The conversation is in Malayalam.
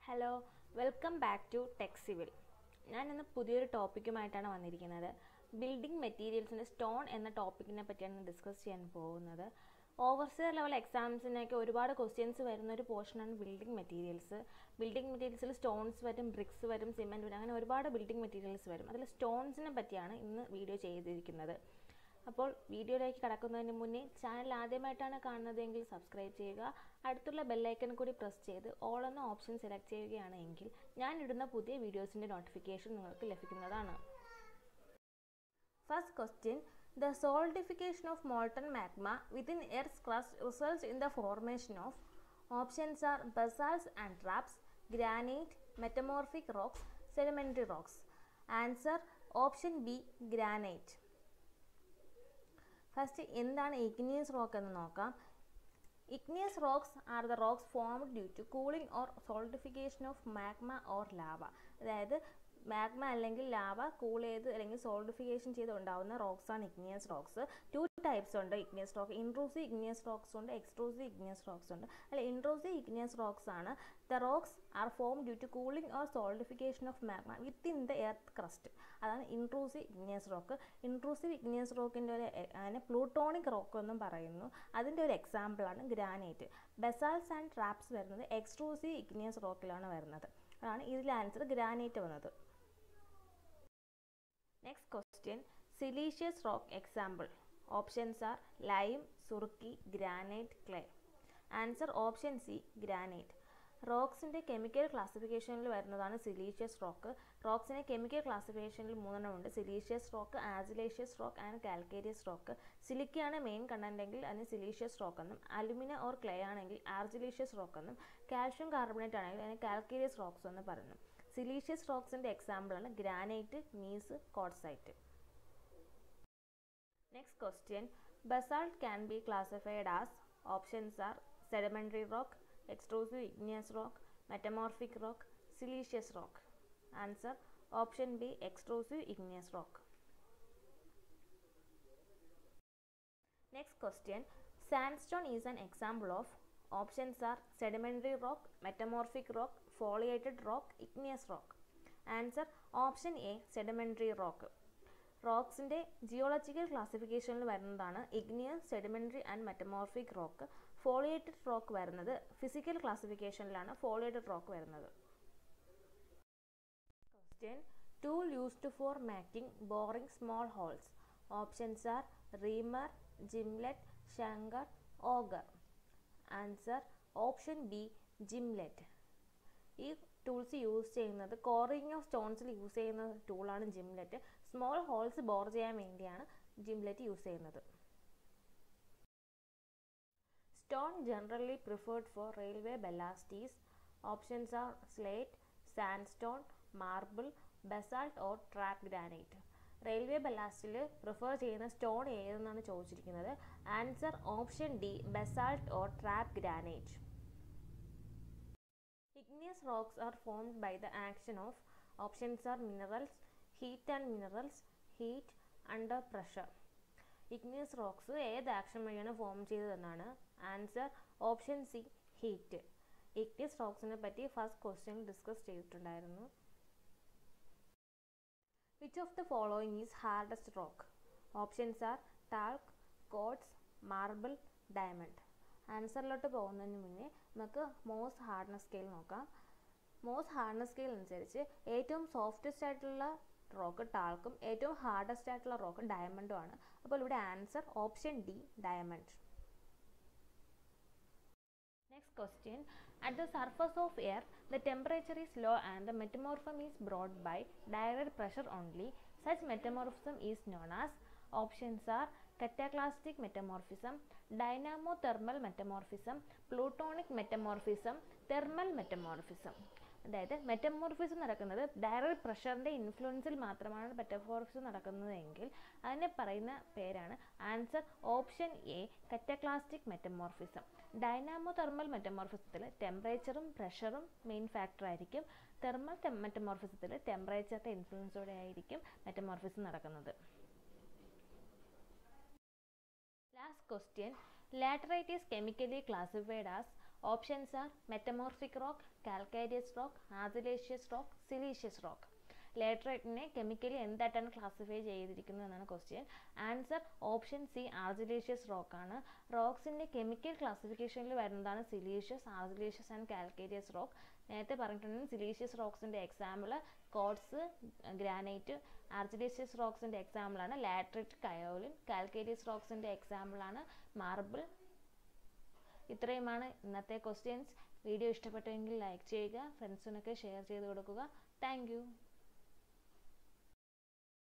Hello welcome back to tech civil ഞാൻ ഇന്ന് പുതിയൊരു ടോപ്പിക്കുമായിട്ടാണ് വന്നിരിക്കുന്നത് ബിൽഡിംഗ് മെറ്റീരിയൽസിൻ്റെ സ്റ്റോൺ എന്ന ടോപ്പിക്കിനെ പറ്റിയാണ് ഡിസ്കസ് ചെയ്യാൻ പോകുന്നത് ഓവർസിയർ ലെവൽ എക്സാംസിനൊക്കെ ഒരുപാട് ക്വസ്റ്റ്യൻസ് വരുന്ന ഒരു പോർഷനാണ് ബിൽഡിംഗ് മെറ്റീരിയൽസ് ബിൽഡിംഗ് മെറ്റീരിയൽസിൽ സ്റ്റോൺസ് വരും ബ്രിക്സ് വരും സിമെൻറ്റ് വരും അങ്ങനെ ഒരുപാട് ബിൽഡിംഗ് മെറ്റീരിയൽസ് വരും അതിൽ സ്റ്റോൺസിനെ പറ്റിയാണ് ഇന്ന് വീഡിയോ ചെയ്തിരിക്കുന്നത് അപ്പോൾ വീഡിയോയിലേക്ക് കടക്കുന്നതിന് മുന്നേ ചാനൽ ആദ്യമായിട്ടാണ് കാണുന്നതെങ്കിൽ സബ്സ്ക്രൈബ് ചെയ്യുക അടുത്തുള്ള ബെല്ലൈക്കൺ കൂടി പ്രസ് ചെയ്ത് ഓൾ എന്ന ഓപ്ഷൻ സെലക്ട് ചെയ്യുകയാണ് എങ്കിൽ ഞാൻ ഇടുന്ന പുതിയ വീഡിയോസിൻ്റെ നോട്ടിഫിക്കേഷൻ നിങ്ങൾക്ക് ലഭിക്കുന്നതാണ് first question the solidification of molten magma within earth crust results in the formation of options are basalts and traps granite metamorphic rocks sedimentary rocks answer option B granite first എന്താണ് ഇഗ്നിയസ് റോക്ക് എന്ന് നോക്കാം igneous rocks are the rocks formed due to cooling or solidification of magma or lava അതായത് മാഗ്മ അല്ലെങ്കിൽ ലാവ കൂൾ ചെയ്ത് അല്ലെങ്കിൽ സോൾഡിഫിക്കേഷൻ ചെയ്ത് ഉണ്ടാകുന്ന റോക്സ് ആണ് ഇഗ്നിയസ് റോക്സ് ടു ടൈപ്സ് ഉണ്ട് igneous rock intrusive igneous rocks ഉണ്ട് എക്സ്ട്രൂസീവ് ഇഗ്നിയസ് റോക്സ് ഉണ്ട് അല്ല ഇൻട്രൂസീവ് ഇഗ്നിയസ് റോക്സ് ആണ് the rocks are form due to cooling or solidification of magma within the earth crust അതാണ് intrusive igneous rock intrusive igneous റോക്കിൻ്റെ ഒരു അതിനെ പ്ലൂട്ടോണിക് റോക്ക് എന്നും പറയുന്നു അതിൻ്റെ ഒരു എക്സാമ്പിളാണ് ഗ്രാനൈറ്റ് ബെസാൾസ് ആൻഡ് ട്രാപ്സ് വരുന്നത് എക്സ്ട്രൂസീവ് ഇഗ്നിയസ് റോക്കിലാണ് വരുന്നത് അതാണ് ഇതിൽ ആൻസർ ഗ്രാനൈറ്റ് വന്നത് next question siliceous rock example options are lime സുറുക്കി granite clay answer option C granite റോക്സിൻ്റെ കെമിക്കൽ ക്ലാസിഫിക്കേഷനിൽ വരുന്നതാണ് സിലീഷ്യസ് റോക്ക് റോക്സിൻ്റെ കെമിക്കൽ ക്ലാസിഫിക്കേഷനിൽ മൂന്നെണ്ണം ഉണ്ട് siliceous rock argillaceous rock and calcareous rock സിലിക്കയാണ് മെയിൻ കണ്ടന്റ് എങ്കിൽ അതിന് സിലീഷ്യസ് റോക്ക് എന്നും അലുമിന ഓർ ക്ലേ ആണെങ്കിൽ ആർജിലീഷ്യസ് റോക്ക് എന്നും കാൽഷ്യം കാർബണേറ്റ് ആണെങ്കിൽ അതിന് കാൽക്കേരിയസ് റോക്സ് എന്ന് പറയുന്നു സിലീഷ്യസ് റോക്സിൻ്റെ എക്സാമ്പിളാണ് ഗ്രാനൈറ്റ് മീസ് quartzite next question basalt can be classified as options are sedimentary rock extrusive igneous rock, metamorphic rock, siliceous rock. Answer option B extrusive igneous rock. Next question Sandstone is an example of options are sedimentary rock, metamorphic rock, foliated rock, igneous rock. Answer option A sedimentary rock. റോക്സിൻ്റെ ജിയോളജിക്കൽ ക്ലാസിഫിക്കേഷനിൽ വരുന്നതാണ് igneous sedimentary and metamorphic rock foliated rock വരുന്നത് ഫിസിക്കൽ ക്ലാസിഫിക്കേഷനിലാണ് ഫോളിയേറ്റഡ് റോക്ക് വരുന്നത് question tool used for making boring small holes options are reamer gimlet shanker auger answer option B gimlet ഈ ടൂൾസ് യൂസ് ചെയ്യുന്നത് കോറിങ് ഓഫ് സ്റ്റോൺസിൽ യൂസ് ചെയ്യുന്ന ടൂളാണ് ജിംലെറ്റ് സ്മോൾ ഹോൾസ് ബോർ ചെയ്യാൻ വേണ്ടിയാണ് ജിംലെറ്റ് യൂസ് ചെയ്യുന്നത് stone generally preferred for railway ballasts options are slate sandstone marble basalt or track granite railway ബെല്ലാസ്റ്റിൽ പ്രിഫർ ചെയ്യുന്ന സ്റ്റോൺ ഏതെന്നാണ് ചോദിച്ചിരിക്കുന്നത് answer option D basalt or track granite Igneous rocks are formed by the action of options are minerals, heat and minerals, heat under pressure. Igneous rocks ഏത് ആക്ഷൻ വഴിയാണ് ഫോം ചെയ്തതെന്നാണ് answer option C heat igneous റോക്സിനെ പറ്റി ഫസ്റ്റ് ക്വസ്റ്റ്യൻ ഡിസ്കസ് ചെയ്തിട്ടുണ്ടായിരുന്നു which of the following is hardest rock options are talc quartz marble diamond ആൻസറിലോട്ട് പോകുന്നതിന് മുന്നേ നമുക്ക് മോസ്റ്റ് ഹാർഡ്നെസ് സ്കെയിൽ നോക്കാം മോസ്റ്റ് ഹാർഡ്നെസ് സ്കെയിൽ അനുസരിച്ച് ഏറ്റവും സോഫ്റ്റസ്റ്റ് ആയിട്ടുള്ള റോക്ക് ടാൾക്കും ഏറ്റവും ഹാർഡസ്റ്റ് ആയിട്ടുള്ള റോക്ക് ഡയമണ്ടും ആണ് അപ്പോൾ ഇവിടെ answer option D diamond next question at the surface of air the temperature is low and the metamorphism is brought by direct pressure only such metamorphism is known as options are cataclastic metamorphism, dynamothermal metamorphism, plutonic metamorphism, thermal metamorphism. അതായത് മെറ്റമോർഫിസം നടക്കുന്നത് ഡയറക്റ്റ് പ്രഷറിൻ്റെ ഇൻഫ്ലുവൻസിൽ മാത്രമാണ് മെറ്റമോർഫിസം നടക്കുന്നതെങ്കിൽ അതിനെ പറയുന്ന പേരാണ് answer option A cataclastic metamorphism dynamothermal മെറ്റമോർഫിസത്തിൽ ടെമ്പറേച്ചറും പ്രഷറും മെയിൻ ഫാക്ടർ ആയിരിക്കും തെർമൽ മെറ്റമോർഫിസത്തിൽ ടെമ്പറേച്ചറിൻ്റെ ഇൻഫ്ലുവൻസോടെ ആയിരിക്കും മെറ്റമോർഫിസം നടക്കുന്നത് Last question. Laterite is chemically classified as options are metamorphic rock calcareous rock argillaceous rock siliceous rock ലേറ്ററൈറ്റിനെ കെമിക്കലി എന്തായിട്ടാണ് ക്ലാസിഫൈ ചെയ്തിരിക്കുന്നത് എന്നാണ് question answer option C argillaceous rock ആണ് റോക്സിൻ്റെ കെമിക്കൽ ക്ലാസിഫിക്കേഷനിൽ വരുന്നതാണ് siliceous argillaceous and calcareous rock നേരത്തെ പറഞ്ഞിട്ടുണ്ടെങ്കിൽ സിലീഷ്യസ് റോക്സിൻ്റെ എക്സാമ്പിൾ കോഡ്സ് ഗ്രാനൈറ്റ് ആർജിലേഷ്യസ് റോക്സിൻ്റെ എക്സാമ്പിളാണ് ലാട്രൈറ്റ് കയോലിൻ കാൽക്കേരിയസ് റോക്സിൻ്റെ എക്സാമ്പിളാണ് മാർബിൾ ഇത്രയുമാണ് ഇന്നത്തെ ക്വസ്റ്റ്യൻസ് വീഡിയോ ഇഷ്ടപ്പെട്ടെങ്കിൽ ലൈക്ക് ചെയ്യുക ഫ്രണ്ട്സിനൊക്കെ ഷെയർ ചെയ്ത് കൊടുക്കുക താങ്ക്